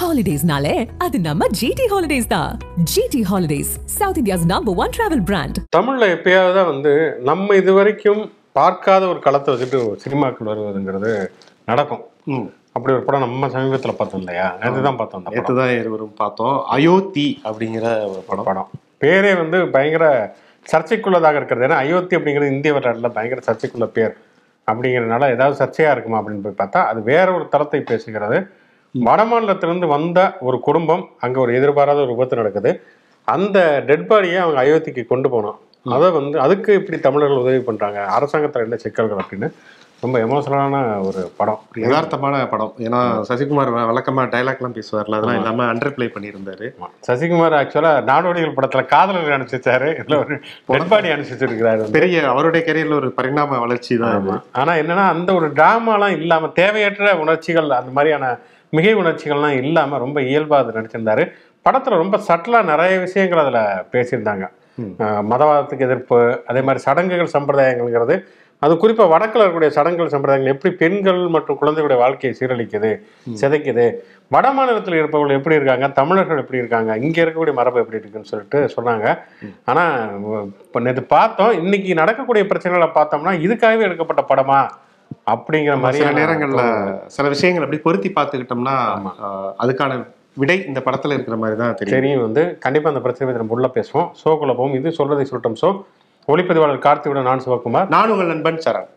ஹாலிடேஸ்னாலே அது நம்ம ஜிடி ஹாலிடேஸ் தான் GT holidays south India's number one travel brand தமிழ்ல எப்பயாவது தான் வந்து நம்ம இது வரைக்கும் பார்க்காத ஒரு களத்தை வச்சுட்டு ஒரு சினிமாக்கள் வருவதுங்கிறது நடக்கும் ம் அப்படி ஒரு படம் நம்ம சமீபத்துல பார்த்தோம் இல்லையா நேற்று தான் பார்த்தோம் அந்த நேற்று படம். தான் இருவரும் பார்த்தோம் அயோத்தி அப்படிங்கிற ஒரு படம் படம் பேரே வந்து பயங்கர சர்ச்சைக்குள்ளதாக இருக்கிறது ஏன்னா அயோத்தி அப்படிங்கிறது இந்திய வரலாற்றில் பயங்கர சர்ச்சைக்குள்ள பேர் அப்படிங்கிறதுனால ஏதாவது சர்ச்சையா இருக்குமா அப்படின்னு போய் பார்த்தா அது வேற ஒரு தரத்தை பேசுகிறது வடமாநிலத்திலிருந்து வந்த ஒரு குடும்பம் அங்க ஒரு எதிர்பாராத ஒரு விபத்து நடக்குது அந்த டெட் பாடியை அவங்க அயோத்திக்கு கொண்டு போனோம் அதை வந்து அதுக்கு இப்படி தமிழர்கள் உதவி பண்றாங்க அரசாங்கத்தில் என்ன சிக்கல்கள் அப்படின்னு ரொம்ப எமோஷனலான ஒரு படம் யதார்த்தமான படம் ஏன்னா சசிகுமார் வ- வழக்கமா டைலாக்லாம் பேசுவார்ல அதெல்லாம் இல்லாம அண்டர் ப்ளே பண்ணியிருந்தாரு ஆமா. சசிகுமார் ஆக்சுவலா நாடோடிகள் படத்துல காதலர் அனுப்பிச்சிருச்சாரு இதுல ஒரு டெட் பாடி அனுப்பிச்சிருக்கிறாரு வந்து. பெரிய அவருடைய கரியர்ல ஒரு பரிணாம வளர்ச்சி தான் இது. ஆமா. ஆனா என்னன்னா அந்த ஒரு டிராமாலாம் இல்லாம தேவையற்ற உணர்ச்சிகள் அந்த மாதிரியான மிகை உணர்ச்சிகள்லாம் இல்லாம ரொம்ப இயல்பா அது நடிச்சிருந்தாரு படத்துல ரொம்ப சட்டலா நிறைய விஷயங்கள் அதுல பேசியிருந்தாங்க ம். அஹ் மதவாதத்துக்கு எதிர்ப்பு அதே மாதிரி சடங்குகள் சம்பிரதாயங்கள்ங்கிறது அது குறிப்பா வடக்குல இருக்கக்கூடிய சடங்குகள் சம்பிரதாயங்கள் எப்படி பெண்கள் மற்றும் குழந்தைகளுடைய வாழ்க்கையை சீரழிக்குது சிதைக்குது வட மாநிலத்தில் இருப்பவர்கள் எப்படி இருக்காங்க தமிழர்கள் எப்படி இருக்காங்க இங்க இருக்கக்கூடிய மரபு எப்படி இருக்குன்னு சொல்லிட்டு சொன்னாங்க ஆனா இப்போ நேற்று பார்த்தோம் இன்னைக்கு நடக்கக்கூடிய பிரச்சனைகளை பார்த்தோம்னா இதுக்காகவே எடுக்கப்பட்ட படமா அப்படிங்கிற மாதிரி சில நேரங்கள்ல சில விஷயங்கள் அப்படி பொருத்தி பார்த்துக்கிட்டோம்னா ஆஹ், அதுக்கான விடை இந்த படத்துல இருக்கிற மாதிரி தான் தெரியும் தெரியும் வந்து கண்டிப்பா அந்த பிரச்சனை பத்தி நம்ம உள்ள பேசுவோம் ஷோக்குள்ள போவோம் இது சொல்றதை சொல்லட்டும் ஷோ ஒளிப்பதிவாளர் கார்த்தியுடன் நான் சிவகுமார் நான் உங்கள் நண்பன் சரண்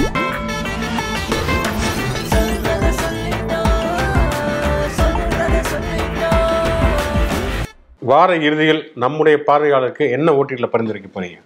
வார இறுதியில் நம்முடைய பார்வையாளருக்கு என்ன ஓட்டில பரிந்துரைக்க போறீங்க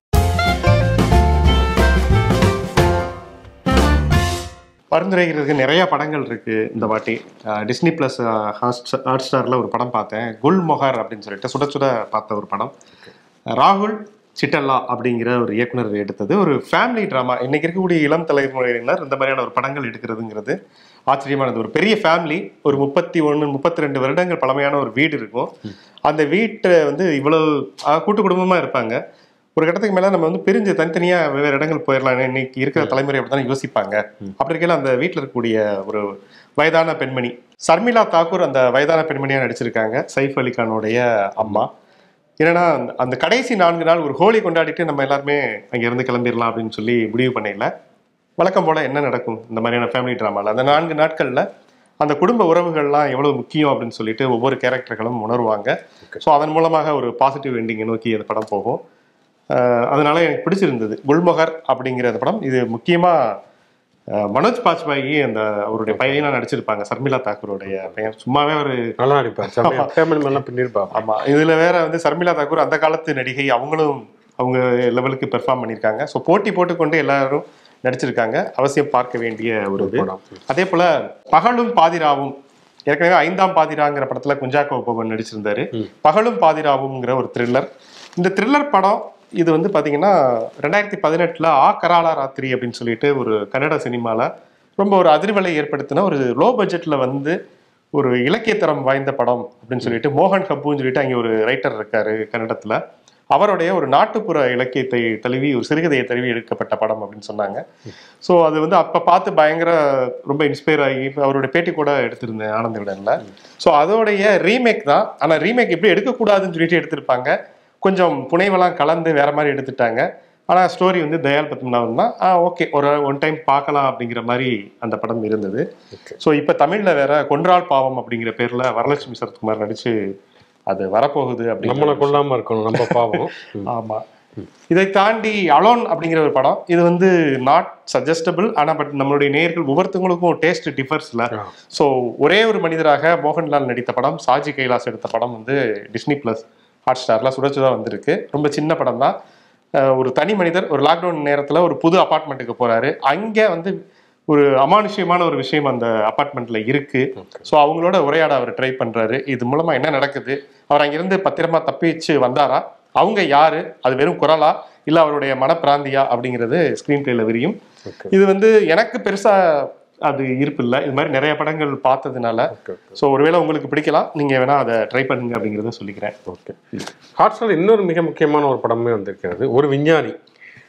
பரிந்துரைக்கிறதுக்கு நிறைய படங்கள் இருக்கு இந்த வாட்டி அஹ், டிஸ்னி பிளஸ் ஹாட் ஸ்டார்ல ஒரு படம் பார்த்தேன் குல் மொஹர் அப்படின்னு சொல்லிட்டு சுட சுட பார்த்த ஒரு படம் ராகுல் சிட்டல்லா அப்படிங்கிற ஒரு இயக்குனர் எடுத்தது ஒரு ஃபேமிலி ட்ராமா இன்னைக்கு இருக்கக்கூடிய இளம் தலைமுறையினர் இந்த மாதிரியான ஒரு படங்கள் எடுக்கிறதுங்கிறது ஆச்சரியமானது ஒரு பெரிய ஃபேமிலி ஒரு முப்பத்தி ஒன்று முப்பத்தி ரெண்டு வருடங்கள் பழமையான ஒரு வீடு இருக்கும் அந்த வீட்டை வந்து இவ்வளவு அஹ், கூட்டு குடும்பமா இருப்பாங்க ஒரு கட்டத்துக்கு மேல நம்ம வந்து பிரிஞ்சு தனித்தனியா வெவ்வேறு இடங்கள் போயிடலாம் இன்னைக்கு இருக்கிற தலைமுறை அப்படித்தானே யோசிப்பாங்க அப்படி இருக்கையில அந்த வீட்டில் இருக்கக்கூடிய ஒரு வயதான பெண்மணி சர்மிளா தாக்கூர் அந்த வயதான பெண்மணியா நடிச்சிருக்காங்க சைஃப் அலி கானுடைய அம்மா என்னன்னா அந்த- அந்த கடைசி நான்கு நாள் ஒரு ஹோலி கொண்டாடிட்டு நம்ம எல்லாருமே அங்க இருந்து கிளம்பிடலாம் அப்படின்னு சொல்லி முடிவு பண்ணல வழக்கம் போல என்ன நடக்கும் இந்த மாதிரியான ஃபேமிலி ட்ராமால அந்த நான்கு நாட்கள்ல அந்த குடும்ப உறவுகள்லாம் எவ்வளவு முக்கியம் அப்படின்னு சொல்லிட்டு ஒவ்வொரு கேரக்டர்களும் உணர்வாங்க ஸோ அதன் மூலமாக ஒரு பாசிட்டிவ் எண்டிங்கை நோக்கி அந்த படம் போகும் அஹ் அதனால எனக்கு பிடிச்சிருந்தது குல்மொகர் அப்படிங்கிற அந்த படம் இது முக்கியமா அஹ், மனோஜ் பாஜ்பாயி அந்த அவருடைய பையனா நடிச்சிருப்பாங்க சர்மிளா தாக்கூருடைய பையன் சும்மாவே ஒரு நல்லா நடிப்பார் ஃபேமிலி மேலாம் பின்னிருப்பா ஆமா இதுல வேற வந்து சர்மிளா தாக்கூர் அந்த காலத்து நடிகை அவங்களும் அவங்க லெவலுக்கு பெர்ஃபார்ம் பண்ணியிருக்காங்க ஸோ போட்டி போட்டுக்கொண்டு எல்லாரும் நடிச்சிருக்காங்க அவசியம் பார்க்க வேண்டிய ஒரு இது படம் அதே போல பகலும் பாதிராவும் ஏற்கனவே ஐந்தாம் பாதிராங்கிற படத்துல குஞ்சாக்கோ பவன் நடிச்சிருந்தாரு பகலும் பாதிராவுங்கிற ஒரு த்ரில்லர் இந்த த்ரில்லர் படம் இது வந்து பாத்தீங்கன்னா ரெண்டாயிரத்தி பதினெட்டுல ஆ கராளா ராத்திரி அப்படின்னு சொல்லிட்டு ஒரு கன்னட சினிமால ரொம்ப ஒரு அதிர்வலை ஏற்படுத்தின ஒரு லோ பட்ஜெட்ல வந்து ஒரு இலக்கியத்தரம் வாய்ந்த படம் அப்படின்னு சொல்லிட்டு மோகன் கப்புன்னு சொல்லிட்டு அங்கே ஒரு ரைட்டர் இருக்காரு கன்னடத்துல அவருடைய ஒரு நாட்டுப்புற இலக்கியத்தை தழுவி ஒரு சிறுகதையை தழுவி எடுக்கப்பட்ட படம் அப்படின்னு சொன்னாங்க ஸோ அது வந்து அப்போ பார்த்து பயங்கர ரொம்ப இன்ஸ்பயர் ஆகி இப்ப அவருடைய பேட்டி கூட எடுத்திருந்தேன் ஆனந்த விடனில் ஸோ அதோடைய ரீமேக் தான் ஆனால் ரீமேக் எப்படி எடுக்கக்கூடாதுன்னு சொல்லிட்டு எடுத்திருப்பாங்க கொஞ்சம் புனைவெல்லாம் கலந்து வேற மாதிரி எடுத்துட்டாங்க ஆனால் ஸ்டோரி வந்து தயால் பத்மநாபன் தான் ஆ ஓகே ஒரு ஒன் டைம் பார்க்கலாம் அப்படிங்கிற மாதிரி அந்த படம் இருந்தது ஸோ இப்போ தமிழில் வேற கொன்றால் பாவம் அப்படிங்கிற பேரில் வரலட்சுமி சரத்குமார் நடிச்சு அது வரப்போகுது நம்மளை அப்படிங்கிற கொல்லாம இருக்கணும் நம்ம பாவம் ஆமா இதை தாண்டி அலோன் அப்படிங்கிற ஒரு படம் இது வந்து நாட் சஜஸ்டபிள் ஆனா பட் நம்மளுடைய நேயர்கள் ஒவ்வொருத்தவங்களுக்கும் டேஸ்ட் டிஃபர்ஸ்ல ஆ. ஸோ ஒரே ஒரு மனிதராக மோகன்லால் நடித்த படம் சாஜி கைலாஸ் எடுத்த படம் வந்து டிஸ்னி பிளஸ் ஹாட் ஸ்டார்ல சுடச்சுதான் வந்திருக்கு ரொம்ப சின்ன படம் தான் அஹ் ஒரு தனி மனிதர் ஒரு லாக்டவுன் நேரத்துல ஒரு புது அபார்ட்மெண்ட்டுக்கு போறாரு அங்க வந்து ஒரு அமானுஷ்யமான ஒரு விஷயம் அந்த அபார்ட்மெண்ட்ல இருக்கு ஸோ அவங்களோட உரையாட அவர் ட்ரை பண்றாரு இது மூலமா என்ன நடக்குது அவர் அங்கிருந்து பத்திரமா தப்பிச்சு வந்தாரா அவங்க யாரு அது வெறும் குரலா இல்ல அவருடைய மனப்பிராந்தியா அப்படிங்கிறது ஸ்கிரீன் பிளேல விரியும் Okay. இது வந்து எனக்கு பெருசா அது இருப்பு இல்லை இது மாதிரி நிறைய படங்கள் பார்த்ததுனால Okay, ஸோ ஒருவேளை உங்களுக்கு பிடிக்கலாம் நீங்க வேணா அதை ட்ரை பண்ணுங்க அப்படிங்கிறத சொல்லிக்கிறேன் ஓகே ஹாட்ஸ்டார் இன்னொரு மிக முக்கியமான ஒரு படமே வந்திருக்கிறது ஒரு விஞ்ஞானி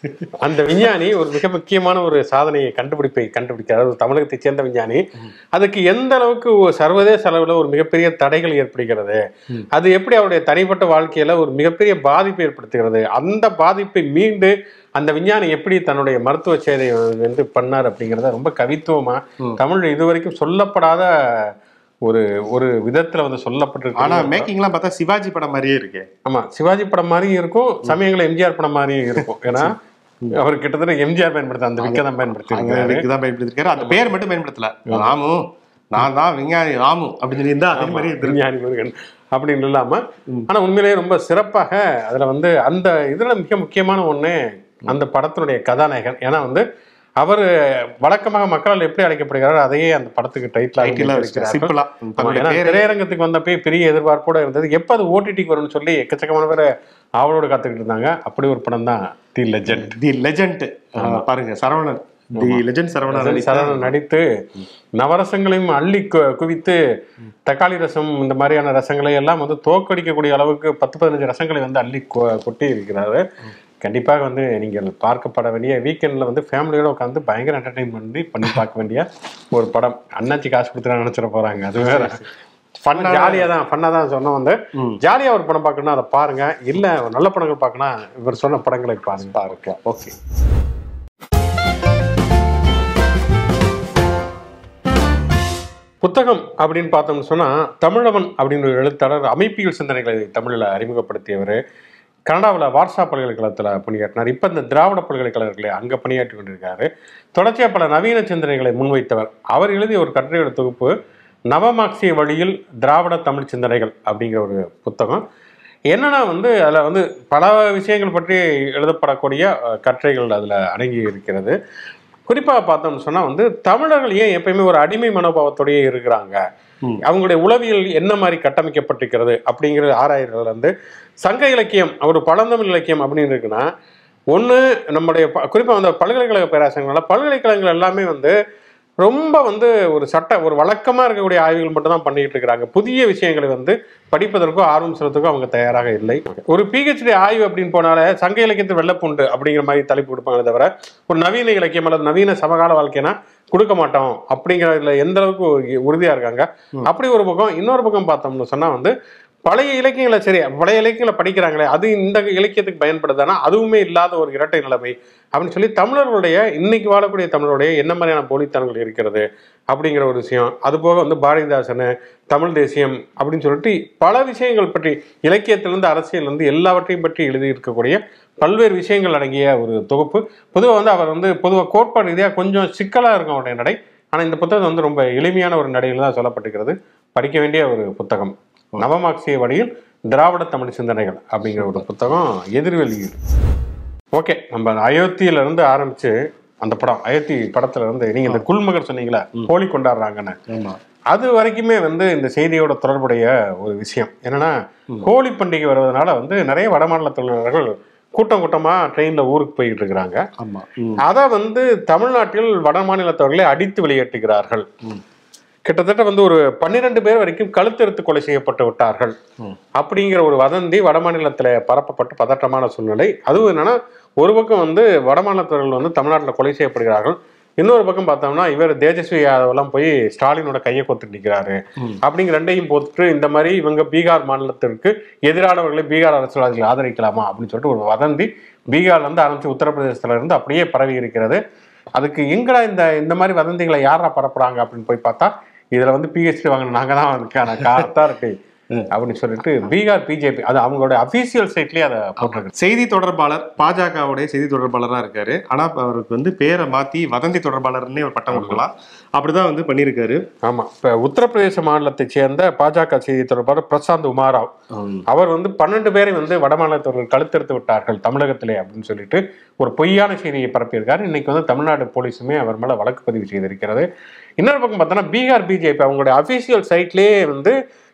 அந்த விஞ்ஞானி ஒரு மிக முக்கியமான ஒரு சாதனையை கண்டுபிடிப்பை கண்டுபிடிக்கிறார் ஒரு தமிழகத்தை சேர்ந்த விஞ்ஞானி அதுக்கு எந்த அளவுக்கு ஒரு சர்வதேச அளவில் ஒரு மிகப்பெரிய தடைகள் ஏற்படுகிறது அது எப்படி அவருடைய தனிப்பட்ட வாழ்க்கையில ஒரு மிகப்பெரிய பாதிப்பை ஏற்படுத்துகிறது அந்த பாதிப்பை மீண்டு அந்த விஞ்ஞானி எப்படி தன்னுடைய மருத்துவ சேவையை வந்து பண்ணார் அப்படிங்கிறத ரொம்ப கவித்துவமா தமிழ் இதுவரைக்கும் சொல்லப்படாத ஒரு ஒரு விதத்துல வந்து சொல்லப்பட்டிருக்கு ஆனா மேக்கிங்லாம் பார்த்தா சிவாஜி படம் மாதிரியே இருக்கு ஆமா சிவாஜி படம் மாதிரியும் இருக்கும் சமயங்களில் எம்ஜிஆர் படம் மாதிரியும் இருக்கும் ஏன்னா அவர் கிட்டத்தட்ட எம்ஜிஆர் பயன்படுத்த அந்த விக்க தான் பயன்படுத்தி இருக்காரு தான் பயன்படுத்திருக்காரு அந்த பேர் மட்டும் பயன்படுத்தல ராமு நான் தான் விஞ்ஞானி ராமு அப்படின்னு சொல்லி இருந்தா அதே மாதிரி இருந்திருக்கு. விஞ்ஞானி முருகன் அப்படின்னு இல்லாம ஆனா உண்மையிலேயே ரொம்ப சிறப்பாக அதுல வந்து அந்த இதுல மிக முக்கியமான ஒண்ணு அந்த படத்தினுடைய கதாநாயகன் ஏன்னா வந்து அவர் வழக்கமாக மக்களால் எப்படி அழைக்கப்படுகிறாரோ அதையே அந்த படத்துக்கு டைட்டிலா டைட்டில் வச்சு சிம்பிளா ஏன்னா திரையரங்கத்துக்கு வந்தப்பே பெரிய எதிர்பார்ப்போட இருந்தது எப்போ அது ஓடிடிக்கு வரும்னு சொல்லி எக்கச்சக்கமான பேர் ஆவலோடு காத்துக்கிட்டு இருந்தாங்க அப்படி ஒரு படம் தான் தி லெஜெண்ட் தி லெஜண்ட் பாருங்க சரவணன் தி லெஜண்ட் சரவணன் நடித்த சரணன் நடித்து நவரசங்களையும் அள்ளி கு- குவித்து தக்காளி ரசம் இந்த மாதிரியான ரசங்களை எல்லாம் வந்து தோக்கடிக்கக்கூடிய அளவுக்கு பத்து பதினஞ்சு ரசங்களை வந்து அள்ளி கொ- கொட்டி இருக்கிறாரு கண்டிப்பாக வந்து நீங்கள் பார்க்கப்பட வேண்டிய வீக்கெண்டில் வந்து ஃபேமிலியோட உட்காந்து பயங்கர என்டர்டைன் பண்ணி பண்ணி பார்க்க வேண்டிய ஒரு படம் அண்ணாச்சி காசு கொடுத்து நினைச்சிட போறாங்க அது வேற ஃபன் ஜாலியாக தான் ஃபன்னாக தான் சொன்னோம் வந்து ஜாலியாக ஒரு படம் பார்க்கணும்னா அதை பாருங்க இல்லை நல்ல படங்கள் பார்க்கணும் இவர் சொன்ன படங்களை பாருங்க பாருங்க ஓகே புத்தகம் அப்படின்னு பார்த்தோம்னு சொன்னா தமிழவன் அப்படின்னு ஒரு எழுத்தாளர் அமைப்பியல் சிந்தனைகளை தமிழில் அறிமுகப்படுத்தியவர் கனடாவில் வார்சா பல்கலைக்கழகத்தில் பணியாற்றினார் இப்போ இந்த திராவிட பல்கலைக்கழகத்தில் அங்கே பணியாற்றி கொண்டிருக்காரு தொடர்ச்சியாக பல நவீன சிந்தனைகளை முன்வைத்தவர் அவர் எழுதிய ஒரு கட்டுரையோட தொகுப்பு நவமார்க்சிய வழியில் திராவிட தமிழ் சிந்தனைகள் அப்படிங்கிற ஒரு புத்தகம் என்னன்னா வந்து அதில் வந்து பல விஷயங்கள் பற்றி எழுதப்படக்கூடிய அஹ், கட்டுரைகள் அதில் அடங்கி இருக்கிறது குறிப்பாக பார்த்தோம்னு சொன்னால் வந்து தமிழர்கள் ஏன் எப்பயுமே ஒரு அடிமை மனோபாவத்தோடயே இருக்கிறாங்க அவங்களுடைய உளவியல் என்ன மாதிரி கட்டமைக்கப்பட்டிருக்கிறது அப்படிங்கிற ஆராய்றதுல வந்து சங்க இலக்கியம் ஒரு பழந்தமிழ் இலக்கியம் அப்படின்னு இருக்குன்னா ஒன்று நம்முடைய குறிப்பாக வந்து பல்கலைக்கழக பேராசிரியர்களால் பல்கலைக்கழகங்கள் எல்லாமே வந்து ரொம்ப வந்து ஒரு சட்ட ஒரு வழக்கமாக இருக்கக்கூடிய ஆய்வுகள் மட்டும் தான் பண்ணிட்டு இருக்கிறாங்க புதிய விஷயங்களை வந்து படிப்பதற்கோ ஆர்வம் செலுத்துக்கோ அவங்க தயாராக இல்லை ஒரு பிஹெச்டி ஆய்வு அப்படின்னு போனாலே சங்க இலக்கியத்தில் வெள்ளப்புண்டு அப்படிங்கிற மாதிரி தலைப்பு கொடுப்பாங்களே தவிர ஒரு நவீன இலக்கியம் அல்லது நவீன சமகால வாழ்க்கைனா கொடுக்க மாட்டோம் அப்படிங்கிறதுல எந்த அளவுக்கு உறுதியாக இருக்காங்க அப்படி ஒரு பக்கம் இன்னொரு பக்கம் பார்த்தோம்னு சொன்னால் வந்து பழைய இலக்கியங்களை சரி பழைய இலக்கியங்களை படிக்கிறாங்களே அது இந்த இலக்கியத்துக்கு பயன்படுதானா அதுவுமே இல்லாத ஒரு இரட்டை நிலைமை அப்படின்னு சொல்லி தமிழர்களுடைய இன்னைக்கு வாழக்கூடிய தமிழருடைய என்ன மாதிரியான போலித்தனங்கள் இருக்கிறது அப்படிங்கிற ஒரு விஷயம் அது போக வந்து பாரதிதாசன் தமிழ் தேசியம் அப்படின்னு சொல்லிட்டு பல விஷயங்கள் பற்றி இலக்கியத்திலிருந்து அரசியலிருந்து எல்லாவற்றையும் பற்றி எழுதியிருக்கக்கூடிய பல்வேறு விஷயங்கள் அடங்கிய ஒரு தொகுப்பு பொதுவாக வந்து அவர் வந்து பொதுவாக கோட்பாடு ரீதியாக கொஞ்சம் சிக்கலாக இருக்கும் அவருடைய நடை ஆனால் இந்த புத்தகம் வந்து ரொம்ப எளிமையான ஒரு நடையில் தான் சொல்லப்பட்டிருக்கிறது படிக்க வேண்டிய ஒரு புத்தகம் நவமார்க்சிய வழியில் திராவிட தமிழ் சிந்தனைகள் அப்படிங்கிற ஒரு புத்தகம் எதிர்வெளியில் ஓகே நம்ம அயோத்தியில இருந்து ஆரம்பிச்சு அந்த படம் அயோத்தி படத்துல இருந்து நீங்க இந்த குல்மகர் சொன்னீங்களா ஹோலி கொண்டாடுறாங்கன்னு ஆமா அது வரைக்குமே வந்து இந்த செய்தியோட தொடர்புடைய ஒரு விஷயம் என்னன்னா ஹோலி பண்டிகை வருவதனால வந்து நிறைய வடமாநில தொழிலாளர்கள் கூட்டம் கூட்டமா ட்ரெயின்ல ஊருக்கு போய்கிட்டு இருக்கிறாங்க ஆமா ம். அதை வந்து தமிழ்நாட்டில் வட மாநிலத்தவர்களை அடித்து வெளியேற்றுகிறார்கள் கிட்டத்தட்ட வந்து ஒரு பன்னிரெண்டு பேர் வரைக்கும் கழுத்தெடுத்து கொலை செய்யப்பட்டு விட்டார்கள் அப்படிங்கிற ஒரு வதந்தி வடமாநிலத்தில் பரப்பப்பட்டு பதற்றமான சூழ்நிலை அதுவும் என்னன்னா ஒரு பக்கம் வந்து வடமாநிலத்தவர்கள் வந்து தமிழ்நாட்டில் கொலை செய்யப்படுகிறார்கள் இன்னொரு பக்கம் பார்த்தோம்னா இவர் தேஜஸ்வி யாதவெல்லாம் போய் ஸ்டாலினோட கையை கொத்து நிற்கிறாரு அப்படிங்கிற ரெண்டையும் போட்டுட்டு இந்த மாதிரி இவங்க பீகார் மாநிலத்திற்கு எதிரானவர்களை பீகார் அரசியல்வாதிகளை ஆதரிக்கலாமா அப்படின்னு சொல்லிட்டு ஒரு வதந்தி பீகார்ல இருந்து ஆரம்பிச்சு உத்தரப்பிரதேசத்துல இருந்து அப்படியே பரவி இருக்கிறது அதுக்கு எங்கடா இந்த இந்த மாதிரி வதந்திகளை யாரா பரப்புறாங்க அப்படின்னு போய் பார்த்தா இதுல வந்து பிஹெச்டி வாங்கின நாங்க தான் அதுக்கான காரணத்தா இருக்கு அப்படின்னு சொல்லிட்டு பீகார் பிஜேபி அது அவங்களோட அபிஷியல் சைட்லயே அதை போட்டிருக்கு செய்தி தொடர்பாளர் பாஜகவுடைய செய்தி தொடர்பாளரா இருக்காரு ஆனா இப்ப அவருக்கு வந்து பேரை மாத்தி வதந்தி தொடர்பாளர்னே ஒரு பட்டம் கொடுக்கலாம் அப்படிதான் வந்து பண்ணியிருக்காரு ஆமா இப்ப உத்தரப்பிரதேச மாநிலத்தைச் சேர்ந்த பாஜக செய்தி தொடர்பாளர் பிரசாந்த் உமாராவ் அவர் வந்து பன்னெண்டு பேரை வந்து வடமாநிலத்தவர்கள் கழுத்தெடுத்து விட்டார்கள் தமிழகத்திலே அப்படின்னு சொல்லிட்டு ஒரு பொய்யான செய்தியை பரப்பியிருக்காரு இன்னைக்கு வந்து தமிழ்நாடு போலீஸுமே அவர் மேல வழக்கு பதிவு செய்திருக்கிறது இன்னொரு பக்கம் பார்த்தோன்னா பீகார் பிஜேபி அவங்களுடைய அபிஷியல் சைட்லேயே வந்து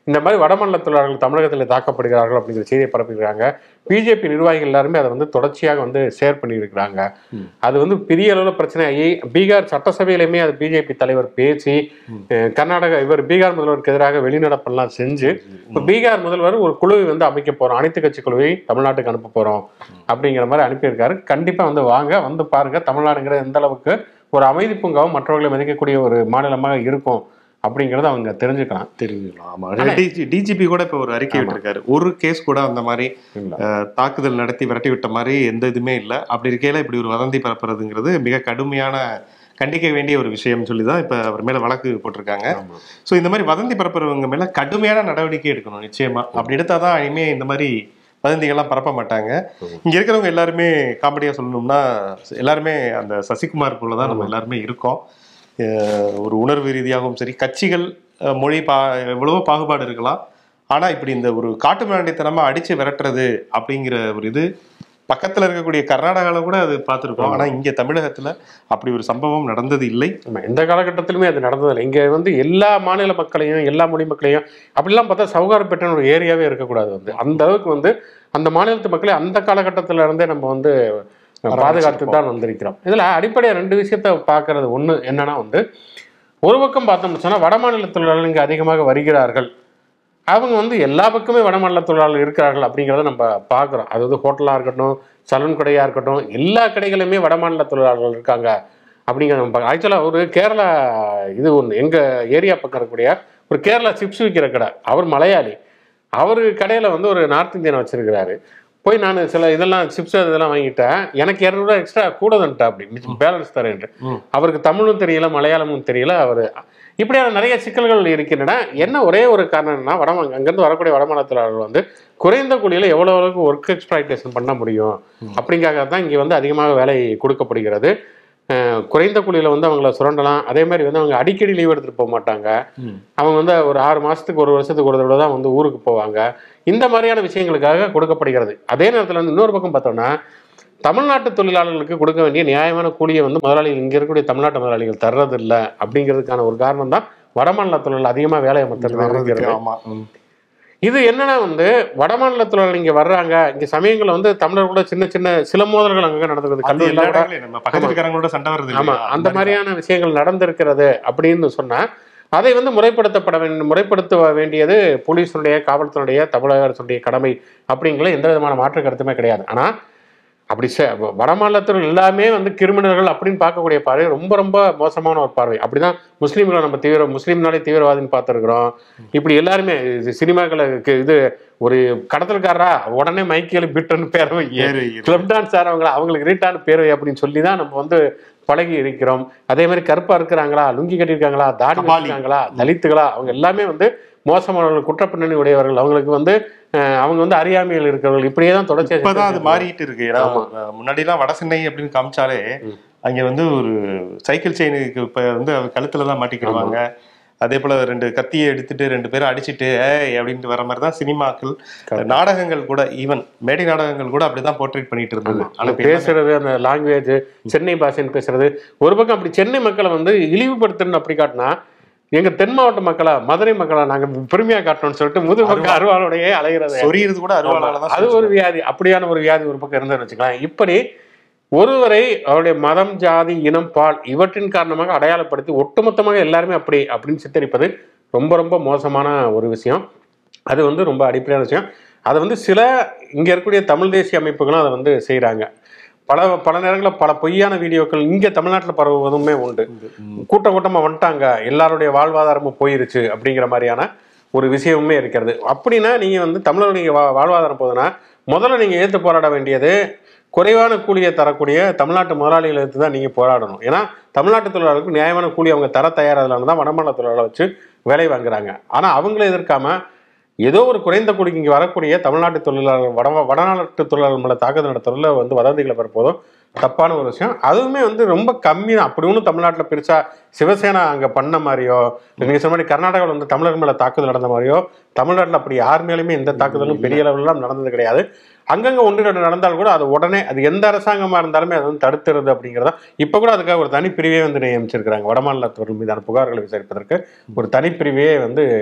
இந்த மாதிரி வடமாநில தொழிலாளர்கள் தமிழகத்தில் தாக்கப்படுகிறார்கள் அப்படிங்கிற செய்தியை பரப்பியிருக்காங்க பிஜேபி நிர்வாகிகள் எல்லாருமே அதை வந்து தொடர்ச்சியாக வந்து ஷேர் பண்ணியிருக்கிறாங்க அது வந்து பெரிய அளவில் பிரச்சனை ஆகி பீகார் சட்டசபையிலுமே அது பிஜேபி தலைவர் பேசி அஹ், கர்நாடகா இவர் பீகார் முதல்வருக்கு எதிராக வெளிநடப்பெல்லாம் செஞ்சு இப்போ பீகார் முதல்வர் ஒரு குழுவை வந்து அமைக்க போறோம் அனைத்து கட்சி குழுவை தமிழ்நாட்டுக்கு அனுப்ப போறோம் அப்படிங்கிற மாதிரி அனுப்பியிருக்காரு கண்டிப்பா வந்து வாங்க வந்து பாருங்க தமிழ்நாடுங்கிற எந்த அளவுக்கு ஒரு அமைதி பூங்காவும் மற்றவர்களை மதிக்கக்கூடிய ஒரு மாநிலமாக இருக்கும் அப்படிங்கிறத அவங்க தெரிஞ்சுக்கலாம் தெரிஞ்சுக்கலாம் ஆமா டிஜிபி கூட இப்ப ஒரு அறிக்கை விட்டிருக்காரு ஒரு கேஸ் கூட அந்த மாதிரி இல்ல. அஹ், தாக்குதல் நடத்தி விரட்டி விட்ட மாதிரி எந்த இதுவுமே இல்லை அப்படி இருக்கையில இப்படி ஒரு வதந்தி பரப்புறதுங்கிறது மிக கடுமையான கண்டிக்க வேண்டிய ஒரு விஷயம் சொல்லி தான் இப்ப அவர் மேல வழக்கு போட்டிருக்காங்க ஸோ இந்த மாதிரி வதந்தி பரப்புறவங்க மேல கடுமையான நடவடிக்கை எடுக்கணும் நிச்சயமா அப்படி எடுத்தாதான் இனிமே இந்த மாதிரி வதந்திகள்லாம் பரப்ப மாட்டாங்க இங்க இருக்கிறவங்க எல்லாருமே காமெடியா சொல்லணும்னா எல்லாருமே அந்த சசிகுமார் போல தான் நம்ம எல்லாருமே இருக்கோம் அஹ் ஒரு உணர்வு ரீதியாகவும் சரி கட்சிகள் அஹ் மொழி பா எவ்வளவோ பாகுபாடு இருக்கலாம் ஆனா இப்படி இந்த ஒரு காட்டு மிராண்டித்தனமா அடிச்சு விரட்டுறது அப்படிங்கிற ஒரு இது பக்கத்துல இருக்கக்கூடிய கர்நாடகாவில் கூட அது பார்த்துருக்கோம் ஆனா இங்க தமிழகத்துல அப்படி ஒரு சம்பவம் நடந்தது இல்லை ஆமா, எந்த காலகட்டத்திலுமே அது நடந்ததில்லை இங்க வந்து எல்லா மாநில மக்களையும் எல்லா மொழி மக்களையும் அப்படிலாம் பார்த்தா சவுகாரப்பேட்டைன்னு ஒரு ஏரியாவே இருக்கக்கூடாது வந்து அந்த அளவுக்கு வந்து அந்த மாநிலத்து மக்களை அந்த காலகட்டத்தில இருந்தே நம்ம வந்து பாதுகாத்து தான் வந்திருக்கிறோம் இதுல அடிப்படையா ரெண்டு விஷயத்த பார்க்கறது ஒண்ணு என்னன்னா வந்து ஒரு பக்கம் பார்த்தோம்னு சொன்னா வட மாநில தொழிலாளர்கள் இங்க அதிகமாக வருகிறார்கள் அவங்க வந்து எல்லா பக்கமே வடமாநில தொழிலாளர்கள் இருக்கிறார்கள் அப்படிங்கிறத நம்ம பார்க்குறோம் அதாவது ஹோட்டலாக இருக்கட்டும் சலூன் கடையாக இருக்கட்டும் எல்லா கடைகளுமே வடமாநில தொழிலாளர்கள் இருக்காங்க அப்படிங்கிறத நம்ம பார்க்க ஆக்சுவலாக ஒரு கேரளா இது ஒன்று எங்கள் ஏரியா பக்கம் இருக்கக்கூடிய ஒரு கேரளா சிப்ஸ் விற்கிற கடை அவர் மலையாளி அவர் கடையில் வந்து ஒரு நார்த் இந்தியனை வச்சிருக்கிறாரு போய் நான் சில இதெல்லாம் சிப்ஸ் இதெல்லாம் வாங்கிட்டேன் எனக்கு இரநூறுவா எக்ஸ்ட்ரா கூட தந்துட்டா அப்படி பேலன்ஸ் தரேன்ட்டு அவருக்கு தமிழும் தெரியல மலையாளமும் தெரியல அவர் இப்படியான நிறைய சிக்கல்கள் இருக்கின்றன என்ன ஒரே ஒரு காரணம்னா வட அங்கேருந்து வரக்கூடிய வடமாநிலத்திலாளர்கள் வந்து குறைந்த கூலியில் எவ்வளோ அளவுக்கு ஒர்க் எக்ஸ்பிளாய்டேஷன் பண்ண முடியும் அப்படிங்காக தான் இங்கே வந்து அதிகமாக வேலை கொடுக்கப்படுகிறது அஹ் குறைந்த கூலியில் வந்து அவங்கள சுரண்டலாம் அதே மாதிரி வந்து அவங்க அடிக்கடி லீவ் எடுத்துகிட்டு போக மாட்டாங்க அவங்க வந்து ஒரு ஆறு மாதத்துக்கு ஒரு வருஷத்துக்கு ஒரு தடவை தான் வந்து ஊருக்கு போவாங்க இந்த மாதிரியான விஷயங்களுக்காக கொடுக்கப்படுகிறது அதே நேரத்தில் வந்து இன்னொரு பக்கம் பார்த்தோம்னா தமிழ்நாட்டு தொழிலாளர்களுக்கு கொடுக்க வேண்டிய நியாயமான கூலியை வந்து முதலாளிகள் இங்கே இருக்கக்கூடிய தமிழ்நாட்டு முதலாளிகள் தர்றதில்ல அப்படிங்கிறதுக்கான ஒரு காரணம் தான் வடமாநில தொழில் அதிகமாக வேலை அமர்த்துறது ஆமா ம். இது என்னன்னா வந்து வடமாநில தொழிலாளர்கள் இங்கே வர்றாங்க இங்கே சமயங்களில் வந்து தமிழர் கூட சின்ன சின்ன சில மோதல்கள் அங்கே நடந்துருக்குது அது கல்லூரியில் எல்லா கூட இடங்களையும் நம்ம பக்கத்து இருக்காங்களோட சண்டை வருது ஆமா இல்லையா? அந்த மாதிரியான விஷயங்கள் நடந்திருக்கிறது அப்படின்னு சொன்னா அதை வந்து முறைப்படுத்தப்பட வேண்டும் முறைப்படுத்த வேண்டியது போலீஸுடைய காவல்துறையுடைய தமிழக அரசுடைய கடமை அப்படிங்கிற எந்த விதமான மாற்று கருத்துமே கிடையாது ஆனா அப்படி ச- வடமாநிலத்தில் எல்லாமே வந்து கிரிமினல்கள் அப்படின்னு பார்க்கக்கூடிய பார்வை ரொம்ப ரொம்ப மோசமான ஒரு பார்வை அப்படிதான் முஸ்லீம்களை நம்ம தீவிர முஸ்லீம்னாலே தீவிரவாதின்னு பார்த்துருக்குறோம் இப்படி எல்லாருமே இது சினிமாக்களுக்கு இது ஒரு கடத்தல்காரரா உடனே மைக்கேல் பிட்டன் பேர் வை பேர் வை. கிளப் டான்ஸ் ஆறவங்களா அவங்களுக்கு ரீட்டான பேர் வை அப்படின்னு சொல்லி தான் நம்ம வந்து பழகி இருக்கிறோம் அதே மாதிரி கருப்பா இருக்கிறாங்களா லுங்கி கட்டியிருக்காங்களா தாடி கபாலி. வச்சிருக்காங்களா தலித்துகளா அவங்க எல்லாமே வந்து மோசமானவர்கள் குற்றப்பின்னணி உடையவர்கள் அவங்களுக்கு வந்து அஹ், அவங்க வந்து அறியாமையில் இருக்கிறவர்கள் இப்படியே தான் தொடர்ச்சியா இப்பதான் அது செஞ்சுட்டு மாறிட்டு இருக்கு ஏன்னா முன்னாடி எல்லாம் வட சென்னை அப்படின்னு காமிச்சாலே அங்க வந்து ஒரு சைக்கிள் செயினுக்கு இப்ப வந்து அவர் கழுத்துல தான் மாட்டிக்கிடுவாங்க அதே போல ரெண்டு கத்தியை எடுத்துட்டு ரெண்டு பேரும் அடிச்சிட்டு ஏய் அப்படின்ட்டு வர மாதிரி தான் சினிமாக்கள் நாடகங்கள் கூட ஈவன் மேடை நாடகங்கள் கூட அப்படிதான் போர்ட்ரேட் பண்ணிட்டு இருந்தது ஆனா ஆனா இப்ப எல்லாமே- பேசுறது அந்த லாங்குவேஜ் சென்னை பாஷைன்னு பேசுறது ஒரு பக்கம் அப்படி சென்னை மக்களை வந்து இழிவுபடுத்தணும்னு அப்படி காட்டினா எங்க தென் மாவட்ட மக்களா மதுரை மக்களா நாங்க பெருமையா காட்டணும்னு சொல்லிட்டு முது பக்கம் அருவாளோடையே அலைகிறது சொரியிறது கூட அருவாளால தான் அது ஒரு வியாதி அப்படியான ஒரு வியாதி ஒரு பக்கம் இருந்ததுன்னு வச்சுக்கலாம் இப்படி ஒருவரை அவருடைய மதம் ஜாதி இனம் பால் இவற்றின் காரணமாக அடையாளப்படுத்தி ஒட்டுமொத்தமாக எல்லாருமே அப்படி அப்படின்னு சித்தரிப்பது ரொம்ப ரொம்ப மோசமான ஒரு விஷயம் அது வந்து ரொம்ப அடிப்படையான விஷயம் அதை வந்து சில இங்கே இருக்கக்கூடிய தமிழ் தேசிய அமைப்புகளும் அதை வந்து செய்கிறாங்க பல பல நேரங்களில் பல பொய்யான வீடியோக்கள் இங்கே தமிழ்நாட்டில் பரவுவதுமே உண்டு கூட்டம் கூட்டமாக வந்துட்டாங்க எல்லாருடைய வாழ்வாதாரமும் போயிருச்சு அப்படிங்கிற மாதிரியான ஒரு விஷயமுமே இருக்கிறது அப்படின்னா நீங்கள் வந்து தமிழர்களுடைய வா வாழ்வாதாரம் போகுதுன்னா முதல்ல நீங்கள் ஏற்று போராட வேண்டியது குறைவான கூலியை தரக்கூடிய தமிழ்நாட்டு முதலாளிகளை எடுத்து தான் நீங்கள் போராடணும் ஏன்னா தமிழ்நாட்டு தொழிலாளர்களுக்கு நியாயமான கூலி அவங்க தர தயாராகலாம் தான் வடமாநில தொழிலாளரை வச்சு வேலை வாங்குறாங்க ஆனால் அவங்கள எதிர்க்காம ஏதோ ஒரு குறைந்த கூலிக்கு இங்கே வரக்கூடிய தமிழ்நாட்டு தொழிலாளர் வட வடநாட்டு தொழிலாளர் மேலே தாக்குதல் நடத்துறதுல வந்து வதந்திகளை பரப்போதும் தப்பான ஒரு விஷயம் அதுவுமே வந்து ரொம்ப கம்மி தான் அப்படி ஒன்றும் தமிழ்நாட்டில் பெருசா சிவசேனா அங்கே பண்ண மாதிரியோ நீங்கள் சொன்ன மாதிரி கர்நாடகாவில் வந்து தமிழர் மேலே தாக்குதல் நடந்த மாதிரியோ தமிழ்நாட்டில் அப்படி யார் மேலேயுமே எந்த தாக்குதலும் பெரிய அளவுலாம் நடந்தது கிடையாது அங்கங்கே ஒன்று ரெண்டு நடந்தால் கூட அது உடனே அது எந்த அரசாங்கமாக இருந்தாலுமே அது வந்து தடுத்துறது அப்படிங்கிறதா இப்போ கூட அதுக்காக ஒரு தனிப்பிரிவே வந்து நியமிச்சிருக்கிறாங்க வடமாநிலத்தவர்கள் மீதான புகார்களை விசாரிப்பதற்கு ஒரு தனிப்பிரிவே வந்து